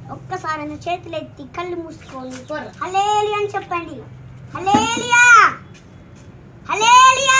ఒక్కసారి నా చేతులు ఎత్తి కళ్ళు మూసుకొని హలేలి అని చెప్పండి హలేలియా హలేలియా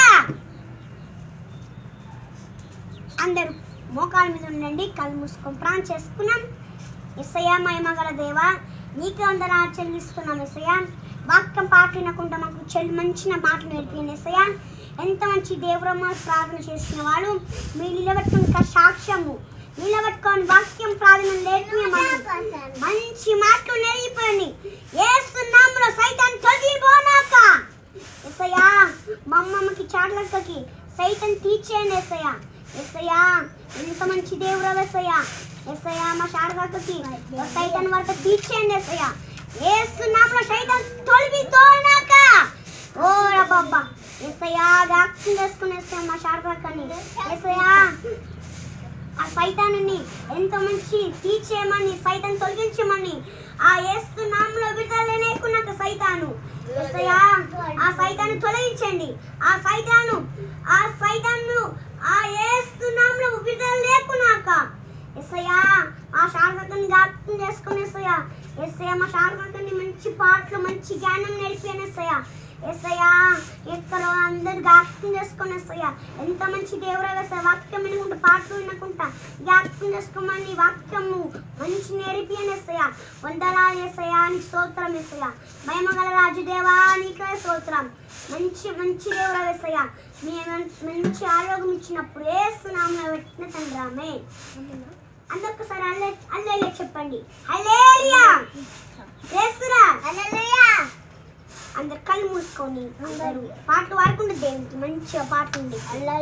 అందరూ మోకాల మీద ఉండండి కళ్ళు మూసుకొని ప్రాణం చేసుకున్నాం ఎస్ఐయా మహిమ గల దేవా నీకే వందనాలు చెల్లిస్తున్నాం ఎస్ఐయా వాక్యం పాట వినకుండా మాకు చెల్లి మంచిన మాటలు నేర్పిన ఎస్ఐయా ఎంత మంచి దేవురమ్మ ప్రార్థన చేసిన వాళ్ళు మీరు నిలబెట్టుకుని సాక్ష్యము నిలబెట్టుకొని వాక్యం ప్రార్థన నేర్పియమని మంచి మాటలు నేర్పియండి ఏసునామములో సైతాన్ తొలగిపోనాక ఎస్ఐయా మా అమ్మమ్మకి చాట్లక్కకి సైతం తీర్చేయండి ఎస్ఐయా ఎస్ఐయా ఎంత మంచి దేవుడు ఎస్ఐయా ఎస్ఐయా మా శారదక్కకి సైతాన్ వరకు తీర్చేయండి ఎస్ఐయా ఏసునామములో సైతాన్ తొలగిపోనాక ఓ బాబా ఎస్ఐయా వ్యాక్సిన్ చేసుకుని ఎస్ఐయా మా శారదక్కని ఎస్ఐయా ఆ సైతాన్ని ఎంతో మంచి తీర్చేయమని సైతాన్ని తొలగించమని ఆ ఏసు నామంలో విడుదల లేకున్నాక సైతాను యేసయ్యా, ఆ సైతాన్ని తొలగించండి ఆ సైతాను ఆ సైతాను ఆ ఏసు నామంలో విడుదల లేకున్నాక ఎస్సయ్యా మా శారదక్కని జ్ఞాపకం చేసుకుని ఎస్సయ్యా ఎస్సయ్యా మా శారదక్కని మంచి పాటలు మంచి జ్ఞానం నేర్పాను ఎస్సయ్యా ఎస్సయ్యా ఎక్కడో అందరు జ్ఞాపకం చేసుకొని ఎస్సయ్యా ఎంత మంచి దేవుడు వేసే వాక్యం వినుకుంటా పాటలు వినకుంటా జ్ఞాపకం చేసుకోమని వాక్యము మంచి నేర్పియని ఎస్సయ్యా వందనాలు ఎస్సయ్యా నీ స్తోత్రం ఎస్సయ్యా మహిమగల రాజు దేవా నీకే స్తోత్రం మంచి మంచి దేవుడు వేసయ్యా మీ మంచి ఆరోగ్యం ఇచ్చినప్పుడు ఏసునామలో పెట్టిన తండ్రి ఆమె అందరికసారి అల్లే అల్లెలే చెప్పండి హల్లెలూయా యేసురా హల్లెలూయా అందరు కళ్ళు మూసుకొని అందరూ పాటలు పాడుకుంటే దేవునికి మంచిగా పాట ఉంది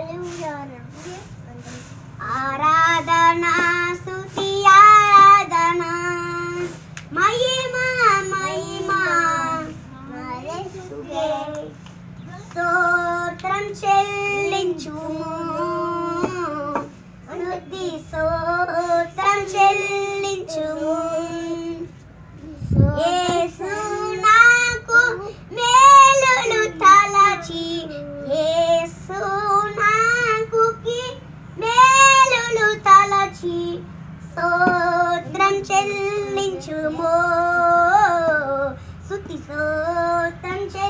ఆరాధన స్తుతి ఆరాధన మహిమ మహిమ మరసుగే స్తోత్రం చెల్లించుము స్తుతి స్తోత్రం చెల్లించుము యేసు నాకు మేలులు తలచి యేసు నాకు కి- మేలులు తలచి స్తోత్రం చెల్లించుమో స్తుతి స్తోత్రం చెల్లించుము